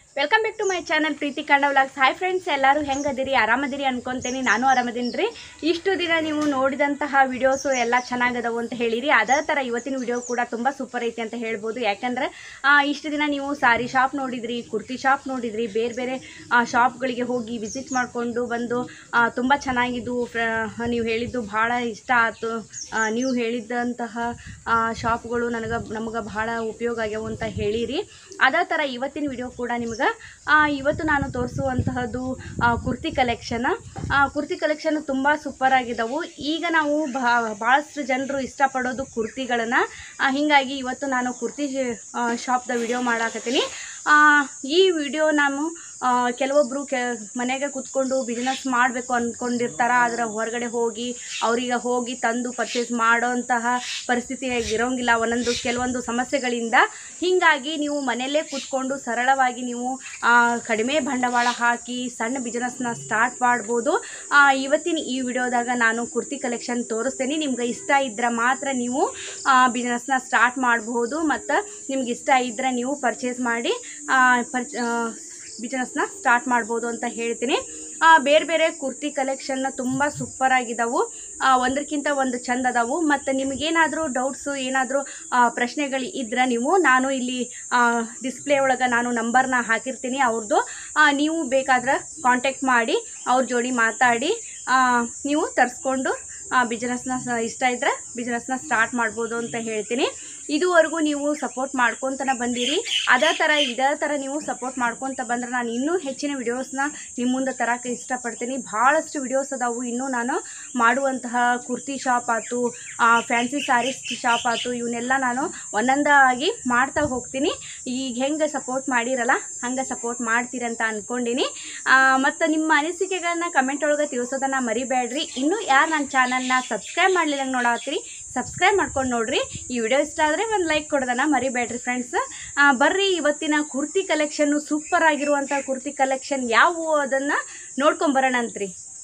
welcome back to my channel Preethi Kannada vlogs hi friends ಎಲ್ಲರೂ ಹೆಂಗದಿರಿ ಆರಾಮದಿರಿ ಅನ್ಕೊಂತೇನೆ ನಾನು ಆರಾಮದೀನಿ ರೀ ಇಷ್ಟು ದಿನ ನೀವು ನೋಡಿದಂತಹ ವಿಡಿಯೋಸು ಎಲ್ಲ ಚೆನ್ನಾಗದವು ಅಂತ ಹೇಳಿರಿ ಅದೇ ಥರ ಇವತ್ತಿನ ವಿಡಿಯೋ ಕೂಡ ತುಂಬ ಸೂಪರ್ ಐತಿ ಅಂತ ಹೇಳ್ಬೋದು ಯಾಕಂದ್ರೆ ಆ, ಇಷ್ಟು ದಿನ ನೀವು ಸಾರಿ ಶಾಪ್ ನೋಡಿದ್ರಿ ಕುರ್ತಿ ಶಾಪ್ ನೋಡಿದ್ರಿ ಬೇರೆ ಬೇರೆ ಶಾಪ್ಗಳಿಗೆ ಹೋಗಿ ವಿಸಿಟ್ ಮಾಡಿಕೊಂಡು ಬಂದು ತುಂಬ ಚೆನ್ನಾಗಿದ್ದು ಫ್ರ- ನೀವು ಹೇಳಿದ್ದು ಭಾಳ ಇಷ್ಟ ಆಯ್ತು ಆ, ನೀವು ಹೇಳಿದ್ದಂತಹ ಶಾಪ್ಗಳು ನನಗೆ ನಮಗೆ ಭಾಳ ಉಪಯೋಗ ಆಗ್ಯಾವು ಅಂತ ಹೇಳಿರಿ ಅದೇ ಥರ ಇವತ್ತಿನ ವಿಡಿಯೋ ಕೂಡ ನಿಮ್ಗೆ ಇವತ್ತು ನಾನು ತೋರಿಸುವಂತಹದ್ದು ಆ, ಕುರ್ತಿ ಕಲೆಕ್ಷನ್ ಕುರ್ತಿ ಕಲೆಕ್ಷನ್ ತುಂಬ ಸೂಪರ್ ಆಗಿದ್ದವು ಈಗ ನಾವು ಭಾಳಷ್ಟು ಜನರು ಇಷ್ಟಪಡೋದು ಕುರ್ತಿಗಳನ್ನು ಹೀಗಾಗಿ ಇವತ್ತು ನಾನು ಕುರ್ತಿ ಶಾಪ್ದ ವಿಡಿಯೋ ಮಾಡಾಕತ್ತೀನಿ ಆ, ಈ ವಿಡಿಯೋ ನಾನು ಆ, ಕೆಲವೊಬ್ಬರು ಕೆ ಮನೆಗೆ ಕೂತ್ಕೊಂಡು ಬಿಸ್ನೆಸ್ ಮಾಡಬೇಕು ಅಂದ್ಕೊಂಡಿರ್ತಾರ ಆದರೆ ಹೊರಗಡೆ ಹೋಗಿ ಅವ್ರಿಗೆ ಹೋಗಿ ತಂದು ಪರ್ಚೇಸ್ ಮಾಡೋಂತಹ ಪರಿಸ್ಥಿತಿ ಇರೋಂಗಿಲ್ಲ ಒಂದೊಂದು ಕೆಲವೊಂದು ಸಮಸ್ಯೆಗಳಿಂದ ಹೀಗಾಗಿ ನೀವು ಮನೆಯಲ್ಲೇ ಕೂತ್ಕೊಂಡು ಸರಳವಾಗಿ ನೀವು ಆ, ಕಡಿಮೆ ಬಂಡವಾಳ ಹಾಕಿ ಸಣ್ಣ ಬಿಸ್ನೆಸ್ನ ಸ್ಟಾರ್ಟ್ ಮಾಡ್ಬೋದು ಆ, ಇವತ್ತಿನ ಈ ವಿಡಿಯೋದಾಗ ನಾನು ಕುರ್ತಿ ಕಲೆಕ್ಷನ್ ತೋರಿಸ್ತೇನೆ ನಿಮ್ಗೆ ಇಷ್ಟ ಇದ್ರೆ ಮಾತ್ರ ನೀವು ಬಿಸ್ನೆಸ್ನ ಸ್ಟಾರ್ಟ್ ಮಾಡಬಹುದು ಮತ್ತು ನಿಮ್ಗೆ ಇಷ್ಟ ಇದ್ದರೆ ನೀವು ಪರ್ಚೇಸ್ ಮಾಡಿ ಪರ್ಚ್ ಬಿಸ್ನೆಸ್ನ ಸ್ಟಾರ್ಟ್ ಮಾಡ್ಬೋದು ಅಂತ ಹೇಳ್ತೀನಿ ಆ, ಬೇರೆ ಬೇರೆ ಕುರ್ತಿ ಕಲೆಕ್ಷನ್ನ ತುಂಬ ಸೂಪರ್ ಆಗಿದ್ದಾವು ಒಂದಕ್ಕಿಂತ ಒಂದು ಚಂದ ಅದಾವು ಮತ್ತು ನಿಮಗೇನಾದರೂ ಡೌಟ್ಸು ಏನಾದರೂ ಪ್ರಶ್ನೆಗಳು ಇದ್ರೆ ನೀವು ನಾನು ಇಲ್ಲಿ ಡಿಸ್ಪ್ಲೇ ಒಳಗೆ ನಾನು ನಂಬರ್ನ ಹಾಕಿರ್ತೀನಿ ಅವ್ರದ್ದು ಆ, ನೀವು ಬೇಕಾದ್ರೆ ಕಾಂಟ್ಯಾಕ್ಟ್ ಮಾಡಿ ಅವ್ರ ಜೋಡಿ ಮಾತಾಡಿ ಆ, ನೀವು ತರಿಸ್ಕೊಂಡು ಬಿಸ್ನೆಸ್ನ ಇಷ್ಟ ಇದ್ದರೆ ಬಿಸ್ನೆಸ್ನ ಸ್ಟಾರ್ಟ್ ಮಾಡ್ಬೋದು ಅಂತ ಹೇಳ್ತೀನಿ ಇದುವರೆಗೂ ನೀವು ಸಪೋರ್ಟ್ ಮಾಡ್ಕೊತನ ಬಂದಿರಿ ಅದೇ ಥರ ಇದೇ ಥರ ನೀವು ಸಪೋರ್ಟ್ ಮಾಡ್ಕೊತ ಬಂದ್ರೆ ನಾನು ಇನ್ನೂ ಹೆಚ್ಚಿನ ವಿಡಿಯೋಸ್ನ ನಿಮ್ಮ ಮುಂದೆ ತರೋಕ್ಕೆ ಇಷ್ಟಪಡ್ತೀನಿ ಭಾಳಷ್ಟು ವಿಡಿಯೋಸ್ ಅದಾವು ಇನ್ನೂ ನಾನು ಮಾಡುವಂತಹ ಕುರ್ತಿ ಶಾಪ್ ಆಯ್ತು ಫ್ಯಾನ್ಸಿ ಸ್ಯಾರೀಸ್ ಶಾಪ್ ಆಯ್ತು ಇವನ್ನೆಲ್ಲ ನಾನು ಒಂದೊಂದಾಗಿ ಮಾಡ್ತಾ ಹೋಗ್ತೀನಿ ಈಗ ಹೆಂಗೆ ಸಪೋರ್ಟ್ ಮಾಡಿರಲ್ಲ ಹಂಗೆ ಸಪೋರ್ಟ್ ಮಾಡ್ತೀರಂತ ಅಂದ್ಕೊಂಡಿನಿ ಮತ್ತು ನಿಮ್ಮ ಅನಿಸಿಕೆಗಳನ್ನ ಕಮೆಂಟ್ ಒಳಗೆ ತಿಳಿಸೋದನ್ನು ಮರಿಬೇಡ್ರಿ ಇನ್ನೂ ಯಾರು ನನ್ನ ಚಾನಲ್ನ ಸಬ್ಸ್ಕ್ರೈಬ್ ಮಾಡಲಿಲ್ಲ ನೋಡತ್ತೀರಿ ಸಬ್ಸ್ಕ್ರೈಬ್ ಮಾಡ್ಕೊಂಡು ನೋಡ್ರಿ ಈ ವಿಡಿಯೋ ಇಷ್ಟ ಆದರೆ ಒಂದು ಲೈಕ್ ಕೊಡೋದನ್ನ ಮರಿಬೇಡ್ರಿ ಫ್ರೆಂಡ್ಸ್ ಬರ್ರಿ ಇವತ್ತಿನ ಕುರ್ತಿ ಕಲೆಕ್ಷನ್ನು ಸೂಪರ್ ಆಗಿರುವಂಥ ಕುರ್ತಿ ಕಲೆಕ್ಷನ್ ಯಾವುವು ಅದನ್ನು ನೋಡ್ಕೊಂಬರೋಣ ಅಂತ್ರಿ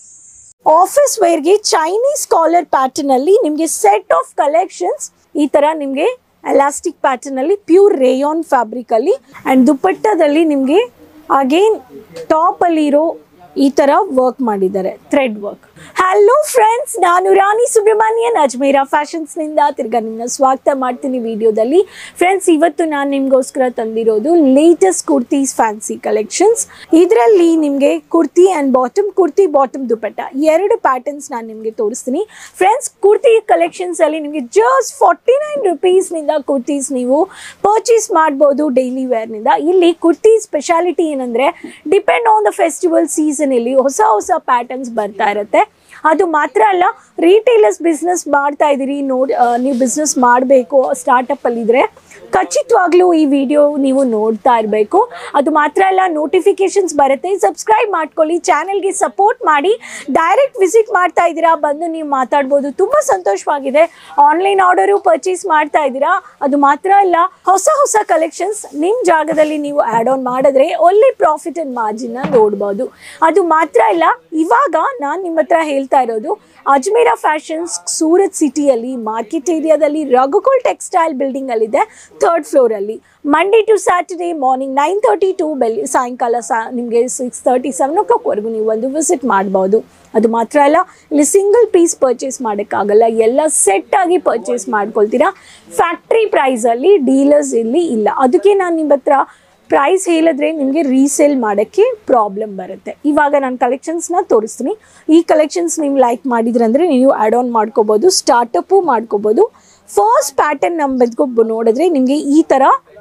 ಆಫೀಸ್ ವೇರ್ಗೆ ಚೈನೀಸ್ ಕಾಲರ್ ಪ್ಯಾಟರ್ನ್ ಅಲ್ಲಿ ನಿಮಗೆ ಸೆಟ್ ಆಫ್ ಕಲೆಕ್ಷನ್ಸ್ ಈ ತರ ನಿಮಗೆ ಎಲಾಸ್ಟಿಕ್ ಪ್ಯಾಟರ್ನ್ ಅಲ್ಲಿ ಪ್ಯೂರ್ ರೇಯಾನ್ ಫ್ಯಾಬ್ರಿಕ್ ಅಲ್ಲಿ ಅಂಡ್ ದುಪ್ಪಟ್ಟದಲ್ಲಿ ನಿಮಗೆ ಅಗೇನ್ ಟಾಪ್ ಅಲ್ಲಿ ಇರೋ ಈ ತರ ವರ್ಕ್ ಮಾಡಿದ್ದಾರೆ ಥ್ರೆಡ್ ವರ್ಕ್ ಹಲೋ ಫ್ರೆಂಡ್ಸ್ ನಾನು ರಾಣಿ ಸುಬ್ರಹ್ಮಣ್ಯನ್ ಅಜ್ಮೇರಾ ಫ್ಯಾಷನ್ಸ್ ನಿಂದ ತಿರ್ಗಾ ನಿಮ್ಮನ್ನ ಸ್ವಾಗತ ಮಾಡ್ತೀನಿ ವಿಡಿಯೋದಲ್ಲಿ ಫ್ರೆಂಡ್ಸ್ ಇವತ್ತು ನಾನು ನಿಮ್ಗೋಸ್ಕರ ತಂದಿರೋದು ಲೇಟೆಸ್ಟ್ ಕುರ್ತೀಸ್ ಫ್ಯಾನ್ಸಿ ಕಲೆಕ್ಷನ್ಸ್ ಇದರಲ್ಲಿ ನಿಮಗೆ kurti and bottom kurti bottom dupatta ಎರಡು ಪ್ಯಾಟರ್ನ್ಸ್ ನಾನು ನಿಮಗೆ ತೋರಿಸ್ತೀನಿ ಫ್ರೆಂಡ್ಸ್ ಕುರ್ತಿ ಕಲೆಕ್ಷನ್ಸ್ ಅಲ್ಲಿ ನಿಮಗೆ ಜಸ್ಟ್ ಫಾರ್ಟಿ ನೈನ್ ರುಪೀಸ್ನಿಂದ ಕುರ್ತೀಸ್ ನೀವು ಪರ್ಚೇಸ್ ಮಾಡ್ಬೋದು ಡೈಲಿ ವೇರ್ನಿಂದ ಇಲ್ಲಿ ಕುರ್ತಿ ಸ್ಪೆಷಾಲಿಟಿ ಏನಂದರೆ ಡಿಪೆಂಡ್ ಆನ್ ದ ಫೆಸ್ಟಿವಲ್ ಸೀಸನಲ್ಲಿ ಹೊಸ ಹೊಸ ಪ್ಯಾಟರ್ನ್ಸ್ ಬರ್ತಾ ಇರುತ್ತೆ ಅದು ಮಾತ್ರ ಅಲ್ಲ ರೀಟೇಲರ್ಸ್ ಬಿಸ್ನೆಸ್ ಮಾಡ್ತಾ ಇದ್ದೀರಿ ನೋಡಿ ನೀವು ಬಿಸ್ನೆಸ್ ಮಾಡಬೇಕು ಸ್ಟಾರ್ಟಪ್ಪಲ್ಲಿದ್ದರೆ ಖಚಿತವಾಗ್ಲೂ ಈ ವಿಡಿಯೋ ನೀವು ನೋಡ್ತಾ ಇರಬೇಕು ಅದು ಮಾತ್ರ ಅಲ್ಲ ನೋಟಿಫಿಕೇಶನ್ಸ್ ಬರುತ್ತೆ ಸಬ್ಸ್ಕ್ರೈಬ್ ಮಾಡ್ಕೊಳ್ಳಿ ಚಾನೆಲ್ಗೆ ಸಪೋರ್ಟ್ ಮಾಡಿ ಡೈರೆಕ್ಟ್ ವಿಸಿಟ್ ಮಾಡ್ತಾ ಇದ್ದೀರಾ ಬಂದು ನೀವು ಮಾತಾಡ್ಬೋದು ತುಂಬ ಸಂತೋಷವಾಗಿದೆ ಆನ್ಲೈನ್ ಆರ್ಡರು ಪರ್ಚೇಸ್ ಮಾಡ್ತಾ ಇದ್ದೀರಾ ಅದು ಮಾತ್ರ ಅಲ್ಲ ಹೊಸ ಹೊಸ ಕಲೆಕ್ಷನ್ಸ್ ನಿಮ್ಮ ಜಾಗದಲ್ಲಿ ನೀವು ಆ್ಯಡ್ ಆನ್ ಮಾಡಿದ್ರೆ ಒಳ್ಳೆ ಪ್ರಾಫಿಟ್ ಆ್ಯಂಡ್ ಮಾರ್ಜಿನ್ನ ನೋಡ್ಬೋದು ಅದು ಮಾತ್ರ ಅಲ್ಲ ಇವಾಗ ನಾನು ನಿಮ್ಮ ಹತ್ರ ಹೇಳ್ತಾ ಇರೋದು ಅಜ್ಮೇರಾ ಫ್ಯಾಷನ್ಸ್ ಸೂರತ್ ಸಿಟಿಯಲ್ಲಿ ಮಾರ್ಕೆಟ್ ಏರಿಯಾದಲ್ಲಿ ರಘುಕುಲ್ ಟೆಕ್ಸ್ಟೈಲ್ ಬಿಲ್ಡಿಂಗ್ ಅಲ್ಲಿದೆ ಥರ್ಡ್ ಫ್ಲೋರಲ್ಲಿ Monday to Saturday morning nine thirty to ಬೆಲ್ ಸಾಯಂಕಾಲ ಸಾ ನಿಮಗೆ ಸಿಕ್ಸ್ ತರ್ಟಿ ಸೆವೆನ್ ಓ ಕ್ಲಾಕ್ವರೆಗೂ ನೀವು ಒಂದು ವಿಸಿಟ್ ಮಾಡ್ಬೋದು ಅದು ಮಾತ್ರ ಅಲ್ಲ ಇಲ್ಲಿ ಸಿಂಗಲ್ ಪೀಸ್ ಪರ್ಚೇಸ್ ಮಾಡೋಕ್ಕಾಗಲ್ಲ ಎಲ್ಲ ಸೆಟ್ ಆಗಿ ಪರ್ಚೇಸ್ ಮಾಡ್ಕೊಳ್ತೀರಾ ಫ್ಯಾಕ್ಟ್ರಿ ಪ್ರೈಸಲ್ಲಿ ಡೀಲರ್ಸ್ ಇಲ್ಲಿ ಇಲ್ಲ ಅದಕ್ಕೆ ನಾನು ನಿಮ್ಮ ಹತ್ರ ಪ್ರೈಸ್ ಹೇಳಿದ್ರೆ ನಿಮಗೆ ರೀಸೇಲ್ ಮಾಡೋಕ್ಕೆ ಪ್ರಾಬ್ಲಮ್ ಬರುತ್ತೆ ಇವಾಗ ನಾನು ಕಲೆಕ್ಷನ್ಸ್ನ ತೋರಿಸ್ತೀನಿ ಈ ಕಲೆಕ್ಷನ್ಸ್ ನೀವು ಲೈಕ್ ಮಾಡಿದ್ರಂದರೆ ನೀವು ಆ್ಯಡ್ ಆನ್ ಮಾಡ್ಕೋಬೋದು ಸ್ಟಾರ್ಟಪ್ಪು ಮಾಡ್ಕೋಬೋದು ಫಸ್ಟ್ ಪ್ಯಾಟರ್ನ್ ನಂಬದ್ಕೊ ನೋಡಿದ್ರೆ ನಿಮಗೆ ಈ ಥರ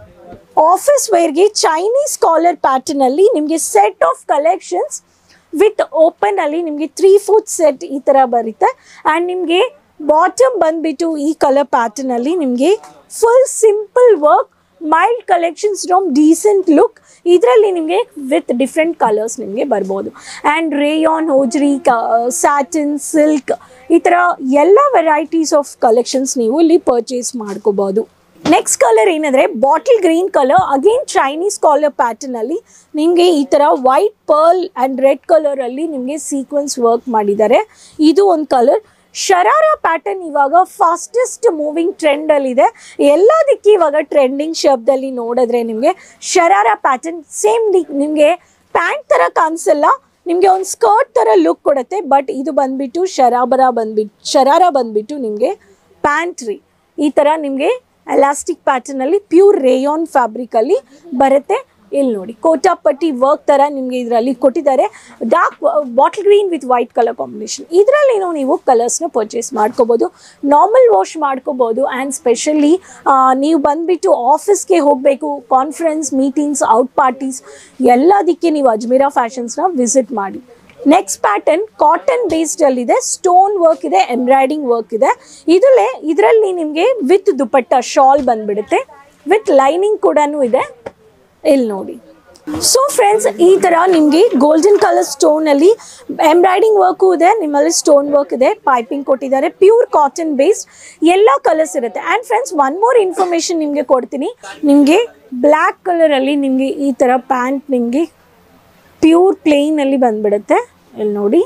ಆಫೀಸ್ ವೇರ್ಗೆ ಚೈನೀಸ್ ಕಾಲರ್ ಪ್ಯಾಟರ್ನಲ್ಲಿ ನಿಮಗೆ set of collections with open ಅಲ್ಲಿ ನಿಮಗೆ ತ್ರೀ ಫುಟ್ ಸೆಟ್ ಈ ಥರ ಬರುತ್ತೆ ಆ್ಯಂಡ್ ನಿಮಗೆ ಬಾಟಮ್ ಬಂದ್ಬಿಟ್ಟು ಈ ಕಲರ್ ಪ್ಯಾಟರ್ನ್ ಅಲ್ಲಿ ನಿಮಗೆ full simple work mild collections from decent look ಇದರಲ್ಲಿ ನಿಮಗೆ ವಿತ್ ಡಿಫ್ರೆಂಟ್ ಕಲರ್ಸ್ ನಿಮಗೆ ಬರ್ಬೋದು ಆ್ಯಂಡ್ ರೇಯಾನ್ ಹೋಜ್ರಿ ಕ ಸ್ಯಾಟಿನ್ ಸಿಲ್ಕ್ ಈ ಥರ ಎಲ್ಲ ವೆರೈಟೀಸ್ ಆಫ್ ಕಲೆಕ್ಷನ್ಸ್ ನೀವು ಇಲ್ಲಿ ಪರ್ಚೇಸ್ ಮಾಡ್ಕೋಬೋದು ನೆಕ್ಸ್ಟ್ ಕಲರ್ ಏನಂದರೆ bottle green colour again Chinese collar ಪ್ಯಾಟರ್ನಲ್ಲಿ ನಿಮಗೆ ಈ ಥರ ವೈಟ್ ಪರ್ಲ್ ಆ್ಯಂಡ್ ರೆಡ್ ಕಲರಲ್ಲಿ ನಿಮಗೆ ಸೀಕ್ವೆನ್ಸ್ ವರ್ಕ್ ಮಾಡಿದ್ದಾರೆ ಇದು ಒಂದು ಕಲರ್ ಶರಾರ ಪ್ಯಾಟರ್ನ್ ಇವಾಗ ಫಾಸ್ಟೆಸ್ಟ್ ಮೂವಿಂಗ್ ಟ್ರೆಂಡಲ್ಲಿದೆ ಎಲ್ಲದಕ್ಕೆ ಇವಾಗ ಟ್ರೆಂಡಿಂಗ್ ಶಬ್ದಲ್ಲಿ ನೋಡಿದ್ರೆ ನಿಮಗೆ ಶರಾರ ಪ್ಯಾಟರ್ನ್ ಸೇಮ್ ನಿಮಗೆ ಪ್ಯಾಂಟ್ ಥರ ಕಾಣಿಸಲ್ಲ ನಿಮಗೆ ಒಂದು ಸ್ಕರ್ಟ್ ಥರ ಲುಕ್ ಕೊಡುತ್ತೆ ಬಟ್ ಇದು ಬಂದ್ಬಿಟ್ಟು ಶರಾಬರ ಬಂದ್ಬಿಟ್ಟು ಶರಾರ ಬಂದ್ಬಿಟ್ಟು ನಿಮಗೆ ಪ್ಯಾಂಟ್ ರೀ ಈ ಥರ ನಿಮಗೆ ಎಲಾಸ್ಟಿಕ್ ಪ್ಯಾಟರ್ನಲ್ಲಿ ಪ್ಯೂರ್ ರೇಯಾನ್ ಫ್ಯಾಬ್ರಿಕಲ್ಲಿ ಬರುತ್ತೆ ಇಲ್ಲಿ ನೋಡಿ ಕೋಟಾಪಟ್ಟಿ ವರ್ಕ್ ಥರ ನಿಮಗೆ ಇದರಲ್ಲಿ ಕೊಟ್ಟಿದ್ದಾರೆ dark bottle green with white colour combination ಇದರಲ್ಲೇನೋ ನೀವು ಕಲರ್ಸ್ನ ಪರ್ಚೇಸ್ ಮಾಡ್ಕೋಬೋದು ನಾರ್ಮಲ್ ವಾಶ್ ಮಾಡ್ಕೋಬೋದು ಆ್ಯಂಡ್ ಸ್ಪೆಷಲಿ ನೀವು ಬಂದುಬಿಟ್ಟು ಆಫೀಸ್ಗೆ ಹೋಗಬೇಕು ಕಾನ್ಫರೆನ್ಸ್ ಮೀಟಿಂಗ್ಸ್ ಔಟ್ ಪಾರ್ಟೀಸ್ ಎಲ್ಲದಕ್ಕೆ ನೀವು ಅಜ್ಮೀರಾ ಫ್ಯಾಷನ್ಸ್ನ ವಿಸಿಟ್ ಮಾಡಿ ನೆಕ್ಸ್ಟ್ ಪ್ಯಾಟರ್ನ್ ಕಾಟನ್ ಬೇಸ್ಡ್ ಅಲ್ಲಿ ಇದೆ ಸ್ಟೋನ್ ವರ್ಕ್ ಇದೆ ಎಂಬ್ರಾಯ್ಡಿಂಗ್ ವರ್ಕ್ ಇದೆ ಇದರಲ್ಲೇ ಇದರಲ್ಲಿ ನಿಮಗೆ ವಿತ್ ದುಪಟ್ಟ ಶಾಲ್ ಬಂದ್ಬಿಡುತ್ತೆ ವಿತ್ ಲೈನಿಂಗ್ ಕೂಡ ಇದೆ ಇಲ್ಲಿ ನೋಡಿ ಸೊ ಫ್ರೆಂಡ್ಸ್ ಈ ಥರ ನಿಮಗೆ ಗೋಲ್ಡನ್ ಕಲರ್ ಸ್ಟೋನಲ್ಲಿ ಎಂಬ್ರಾಯ್ಡಿಂಗ್ ವರ್ಕು ಇದೆ ನಿಮ್ಮಲ್ಲಿ ಸ್ಟೋನ್ ವರ್ಕ್ ಇದೆ ಪೈಪಿಂಗ್ ಕೊಟ್ಟಿದ್ದಾರೆ ಪ್ಯೂರ್ ಕಾಟನ್ ಬೇಸ್ಡ್ ಎಲ್ಲ ಕಲರ್ಸ್ ಇರುತ್ತೆ and friends one more information ನಿಮಗೆ ಕೊಡ್ತೀನಿ ನಿಮಗೆ ಬ್ಲ್ಯಾಕ್ ಕಲರಲ್ಲಿ ನಿಮಗೆ ಈ ಥರ ಪ್ಯಾಂಟ್ ನಿಮಗೆ ಪ್ಯೂರ್ ಪ್ಲೇನಲ್ಲಿ ಬಂದ್ಬಿಡುತ್ತೆ ಇಲ್ಲಿ ನೋಡಿ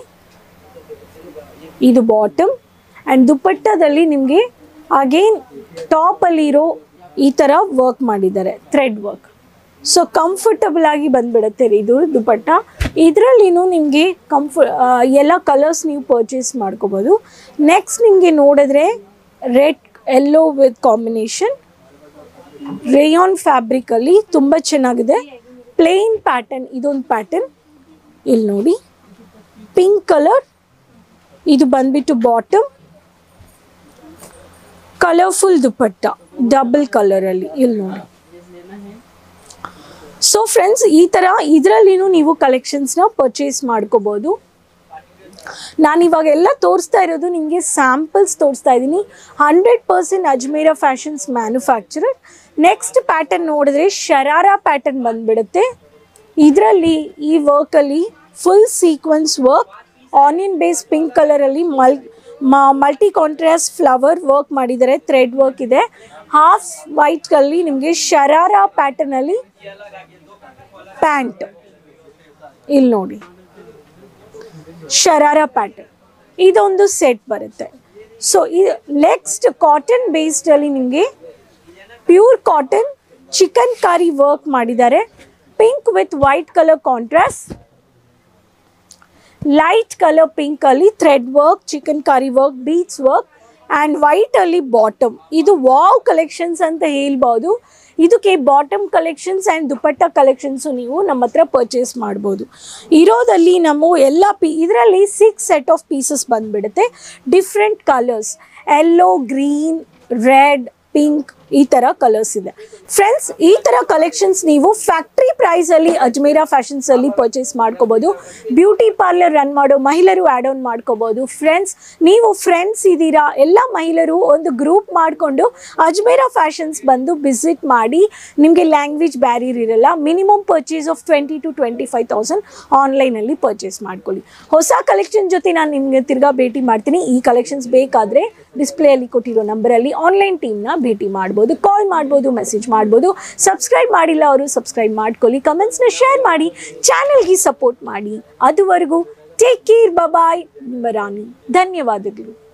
ಇದು ಬಾಟಮ್ ಆ್ಯಂಡ್ ದುಪಟ್ಟದಲ್ಲಿ ನಿಮಗೆ ಅಗೇನ್ ಟಾಪಲ್ಲಿರೋ ಈ ಥರ ವರ್ಕ್ ಮಾಡಿದ್ದಾರೆ ಥ್ರೆಡ್ ವರ್ಕ್ ಸೊ ಕಂಫರ್ಟಬಲ್ ಆಗಿ ಬಂದ್ಬಿಡುತ್ತೆ ರೀ ಇದು ದುಪಟ್ಟ ಇದರಲ್ಲಿನೂ ನಿಮಗೆ ಕಂಫ ಎಲ್ಲ ಕಲರ್ಸ್ ನೀವು ಪರ್ಚೇಸ್ ಮಾಡ್ಕೋಬೋದು ನೆಕ್ಸ್ಟ್ ನಿಮಗೆ ನೋಡಿದ್ರೆ red yellow with combination rayon ಫ್ಯಾಬ್ರಿಕಲ್ಲಿ ತುಂಬ ಚೆನ್ನಾಗಿದೆ ಪ್ಲೇನ್ ಪ್ಯಾಟರ್ನ್ ಇದೊಂದು ಪ್ಯಾಟರ್ನ್ ಇಲ್ಲಿ ನೋಡಿ ಪಿಂಕ್ ಕಲರ್ ಇದು ಬಂದ್ಬಿಟ್ಟು ಬಾಟಮ್ ಕಲರ್ಫುಲ್ ದುಪಟ್ಟ ಡಬಲ್ ಕಲರಲ್ಲಿ ಇಲ್ಲಿ ನೋಡಿ ಸೊ ಫ್ರೆಂಡ್ಸ್ ಈ ಥರ ಇದರಲ್ಲಿನೂ ನೀವು ಕಲೆಕ್ಷನ್ಸ್ನ ಪರ್ಚೇಸ್ ಮಾಡ್ಕೋಬೋದು ನಾನು ಇವಾಗ ಎಲ್ಲ ತೋರಿಸ್ತಾ ಇರೋದು ನಿಮಗೆ ಸ್ಯಾಂಪಲ್ಸ್ ತೋರಿಸ್ತಾ ಇದ್ದೀನಿ hundred percent Ajmera fashions manufacturer next pattern ನೋಡಿದ್ರೆ ಶರಾರ ಪ್ಯಾಟರ್ನ್ ಬಂದ್ಬಿಡುತ್ತೆ ಇದರಲ್ಲಿ ಈ ವರ್ಕಲ್ಲಿ full sequence work onion base pink ಕಲರಲ್ಲಿ ಮಲ್ ಮಲ್ಟಿ ಕಾಂಟ್ರಾಸ್ಟ್ ಫ್ಲವರ್ ವರ್ಕ್ ಮಾಡಿದ್ದಾರೆ ಥ್ರೆಡ್ ವರ್ಕ್ ಇದೆ ಹಾಫ್ ವೈಟ್ಗಲ್ಲಿ ನಿಮಗೆ ಶರಾರ ಪ್ಯಾಟರ್ನಲ್ಲಿ ಪ್ಯಾಂಟ್ ಇಲ್ಲಿ ನೋಡಿ ಶರಾರ ಪ್ಯಾಟರ್ನ್ ಇದೊಂದು ಸೆಟ್ ಬರುತ್ತೆ ಸೊ ಇದು ನೆಕ್ಸ್ಟ್ ಕಾಟನ್ ಬೇಸ್ಡಲ್ಲಿ ನಿಮಗೆ pure cotton chikankari work ಮಾಡಿದ್ದಾರೆ pink with white colour contrast light colour pink ಅಲ್ಲಿ thread work chicken chikankari work beads work and white ಅಲ್ಲಿ ಬಾಟಮ್ ಇದು ವಾವ್ ಕಲೆಕ್ಷನ್ಸ್ ಅಂತ ಹೇಳ್ಬೋದು ಇದಕ್ಕೆ bottom collections and dupatta collections ನೀವು ನಮ್ಮ ಹತ್ರ ಪರ್ಚೇಸ್ ಮಾಡ್ಬೋದು ಇರೋದಲ್ಲಿ ನಮ್ಮ ಎಲ್ಲ ಪೀ ಇದರಲ್ಲಿ ಸಿಕ್ಸ್ ಸೆಟ್ ಆಫ್ ಪೀಸಸ್ ಬಂದುಬಿಡುತ್ತೆ different colours yellow green red pink ಈ ಥರ ಕಲರ್ಸ್ ಇದೆ ಫ್ರೆಂಡ್ಸ್ ಈ ಥರ ಕಲೆಕ್ಷನ್ಸ್ ನೀವು ಫ್ಯಾಕ್ಟ್ರಿ ಪ್ರೈಸಲ್ಲಿ ಅಜ್ಮೇರಾ ಫ್ಯಾಷನ್ಸಲ್ಲಿ ಪರ್ಚೇಸ್ ಮಾಡ್ಕೋಬೋದು ಬ್ಯೂಟಿ ಪಾರ್ಲರ್ ರನ್ ಮಾಡೋ ಮಹಿಳೆಯರು ಆ್ಯಡ್ ಆನ್ ಮಾಡ್ಕೋಬೋದು ಫ್ರೆಂಡ್ಸ್ ನೀವು ಫ್ರೆಂಡ್ಸ್ ಇದ್ದೀರಾ ಎಲ್ಲ ಮಹಿಳೆಯರು ಒಂದು ಗ್ರೂಪ್ ಮಾಡಿಕೊಂಡು ಅಜ್ಮೇರಾ ಫ್ಯಾಷನ್ಸ್ ಬಂದು ವಿಸಿಟ್ ಮಾಡಿ ನಿಮಗೆ ಲ್ಯಾಂಗ್ವೇಜ್ ಬ್ಯಾರಿಯರ್ ಇರಲ್ಲ minimum purchase of twenty to twenty five thousand ಆನ್ಲೈನಲ್ಲಿ ಪರ್ಚೇಸ್ ಮಾಡ್ಕೊಳ್ಳಿ ಹೊಸ ಕಲೆಕ್ಷನ್ ಜೊತೆ ನಾನು ನಿಮಗೆ ತಿರ್ಗಾ ಭೇಟಿ ಮಾಡ್ತೀನಿ ಈ ಕಲೆಕ್ಷನ್ಸ್ ಬೇಕಾದರೆ ಡಿಸ್ಪ್ಲೇಯಲ್ಲಿ ಕೊಟ್ಟಿರೋ ನಂಬರಲ್ಲಿ ಆನ್ಲೈನ್ ಟೀಮ್ನ ಭೇಟಿ ಮಾಡ್ಬೋದು ಕಾಲ್ ಮಾಡ್ಬೋದು ಮೆಸೇಜ್ ಮಾಡ್ಬೋದು ಸಬ್ಸ್ಕ್ರೈಬ್ ಮಾಡಿಲ್ಲ ಅವರು ಸಬ್ಸ್ಕ್ರೈಬ್ ಮಾಡ್ಕೊಳ್ಳಿ ಕಮೆಂಟ್ಸ್ನ ಶೇರ್ ಮಾಡಿ ಚಾನಲ್ಗೆ ಸಪೋರ್ಟ್ ಮಾಡಿ ಅದುವರೆಗೂ ಟೇಕ್ ಕೇರ್ ಬಬಾಯ್ ನಿಮ್ಮ ರಾಣಿ ಧನ್ಯವಾದಗಳು